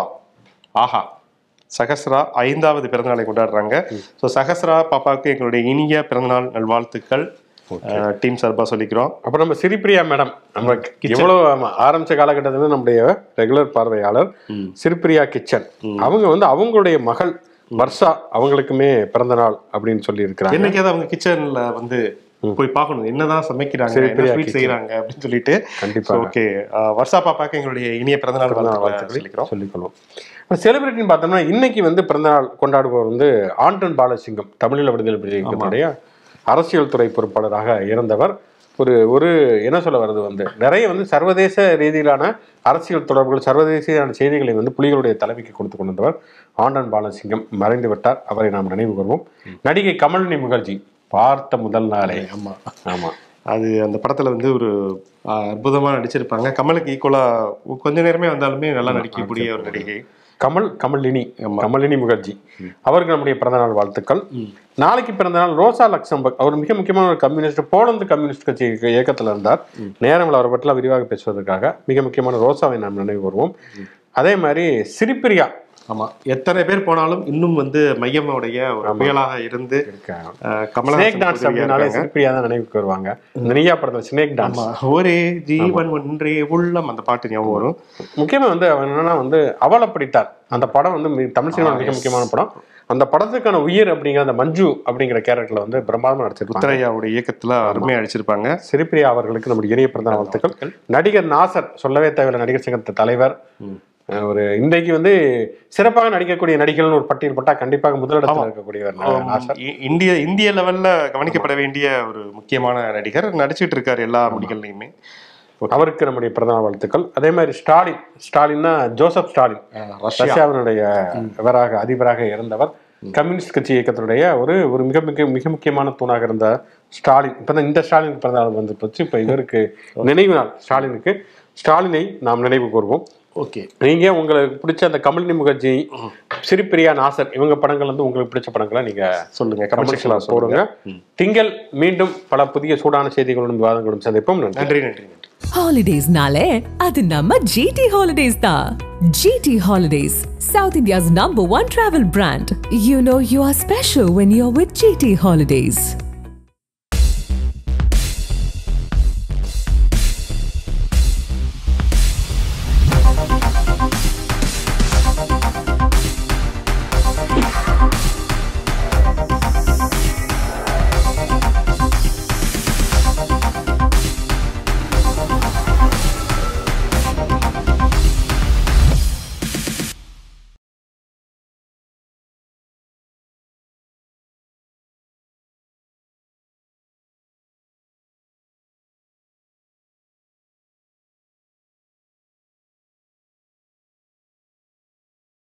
ஆஹா சகஸ்ரா ஐந்தாவது பிறந்தநாளை கொண்டாடுறாங்க ஸோ சகஸ்ரா பாப்பாவுக்கு எங்களுடைய இனிய பிறந்தநாள் நல்வாழ்த்துக்கள் டீம் சார்பா சொல்லிக்கிறோம் அப்புறம் நம்ம சிரிப்பிரியா மேடம் நம்ம எவ்வளவு ஆமா, ஆரம்பிச்ச காலகட்டத்துல நம்முடைய ரெகுலர் பார்வையாளர் சிரிப்பிரியா கிச்சன் அவங்க வந்து அவங்களுடைய மகள் வர்ஷா அவங்களுக்குமே பிறந்த நாள் அப்படின்னு சொல்லி இருக்கிறாங்க என்னைக்காவது அவங்க கிச்சன்ல வந்து போய் பார்க்கணும் என்னதான் சமைக்கிறாங்க சரி, என்ன பிரியா ஸ்வீட் kitchen. செய்யறாங்க அப்படின்னு சொல்லிட்டு கண்டிப்பா ஓகே வர்ஷா பாப்பாக்கு எங்களுடைய இனிய பிறந்தநாள் வாழ்த்துக்களை சொல்லிக்கிறோம் சொல்லிக்கொள்வோம் செலிபிரிட்டின்னு பார்த்தோம்னா இன்னைக்கு வந்து பிறந்தநாள் கொண்டாடுபவர் வந்து ஆண்டன் பாலசிங்கம் தமிழீழ விடுதலை புலி இயக்கத்துடைய அரசியல் துறை பொறுப்பாளராக இருந்தவர் ஒரு ஒரு என்ன சொல்ல வருது வந்து நிறைய வந்து சர்வதேச ரீதியிலான அரசியல் தொடர்புகள் சர்வதேசியான செய்திகளை வந்து புலிகளுடைய தலைமைக்கு கொடுத்து கொண்டு வந்தவர் ஆண்டன் பாலசிங்கம் மறைந்து விட்டார் அவரை நாம் நினைவு கூர்வோம் நடிகை கமலினி முகர்ஜி பார்த்த முதல் நாளே ஆமா ஆமா அது அந்த படத்துல வந்து ஒரு ஆஹ், அற்புதமா நடிச்சிருப்பாங்க கமலுக்கு ஈக்குவலா கொஞ்ச நேரமே வந்தாலுமே நல்லா நடிக்கக்கூடிய ஒரு நடிகை கமல் கமலினி ஆமா. கமலினி முகர்ஜி அவருக்கு நம்முடைய பிறந்தநாள் வாழ்த்துக்கள் நாளைக்கு பிறந்தநாள் ரோசா லக்சம்பர்க் அவர் மிக முக்கியமான ஒரு கம்யூனிஸ்ட் போலந்து கம்யூனிஸ்ட் கட்சி இயக்கத்தில் இருந்தார் நேரங்கள் அவரை பற்றிலாம் விரிவாக பேசுவதற்காக மிக முக்கியமான ரோசாவை நாம் நினைவு கூறுவோம் அதே மாதிரி சிரிப்பிரியா ஆமா எத்தனை பேர் போனாலும் இன்னும் வந்து மையமுடைய ஒரு புயலாக இருந்து இருக்காங்க ஆஹ், ஸ்னேக் கமலஹாசன் டான்ஸ் உதவியா அப்படின்னாலே இருக்காங்க. சிரிப்பிரியா தான் நினைவுக்கு வருவாங்க இந்த நீயா படத்துல ஸ்னேக் டான்ஸ் ஆமா, ஒரே ஜீவன் ஒன்றே உள்ளம் அந்த பாட்டு ஞாபகம் வரும் முக்கியமா வந்து அவர் என்னன்னா வந்து அவளை பிடித்தார் அந்த படம் வந்து மி- தமிழ் சினிமா மிக முக்கியமான படம் அந்த படத்துக்கான உயிர் அப்படிங்கிற அந்த மஞ்சு அப்படிங்கிற கேரக்டர்ல வந்து பிரம்மாண்டமா நடிச்சிருப்பாங்க உத்தரையாவுடைய இயக்கத்துல அருமையா அடிச்சிருப்பாங்க சிரிப்பிரியா அவர்களுக்கு நம்முடைய இனிய பிறந்த வாழ்த்துக்கள் நடிகர் நாசர் சொல்லவே தேவையில்லை நடிகர் சங்கத்து தலைவர் அஹ் ஒரு இன்றைக்கு வந்து சிறப்பாக நடிக்கக்கூடிய நடிகர்கள்னு ஒரு பட்டியல் போட்டா கண்டிப்பாக முதலிடத்தில் இருக்கக்கூடியவர் நா- நாசர் இ- இந்திய இந்திய லெவல்ல கவனிக்கப்பட வேண்டிய ஒரு முக்கியமான நடிகர் நடிச்சிட்டு இருக்காரு எல்லா முடிகள்லையுமே அவருக்கு நம்முடைய பிரதம வாழ்த்துக்கள் அதே மாதிரி ஸ்டாலின் ஸ்டாலின்னா ஜோசப் ஸ்டாலின் ரஷ்யா ரஷ்யாவினுடைய இவராக அதிபராக இருந்தவர் கம்யூனிஸ்ட் கட்சி இயக்கத்தினுடைய ஒரு ஒரு மிக மிக மிக முக்கியமான தூணாக இருந்த ஸ்டாலின் இப்போ இந்த ஸ்டாலின் பிறந்த நாள் வந்து போச்சு இப்போ இவருக்கு நினைவு நாள் ஸ்டாலினுக்கு ஸ்டாலினை நாம் நினைவு கூர்வோம் ஓகே நீங்க உங்களுக்கு பிடிச்ச அந்த கமலினி முகர்ஜி சிரிப்பிரியா நாசர் இவங்க படங்கள் வந்து உங்களுக்கு பிடிச்ச படங்களை நீங்க சொல்லுங்க கமெண்ட் கமெண்ட் செக்ஷன்ல போடுங்க திங்கள் மீண்டும் பல புதிய சூடான செய்திகளுடன் விவாதங்களும் சந்திப்போம் நன்றி நன்றி நன்றி நன்றி Holidays-நாலே அது நம்ம GT Holidays தான். GT Holidays, South India's number one travel brand. You know you are special when you're with GT Holidays.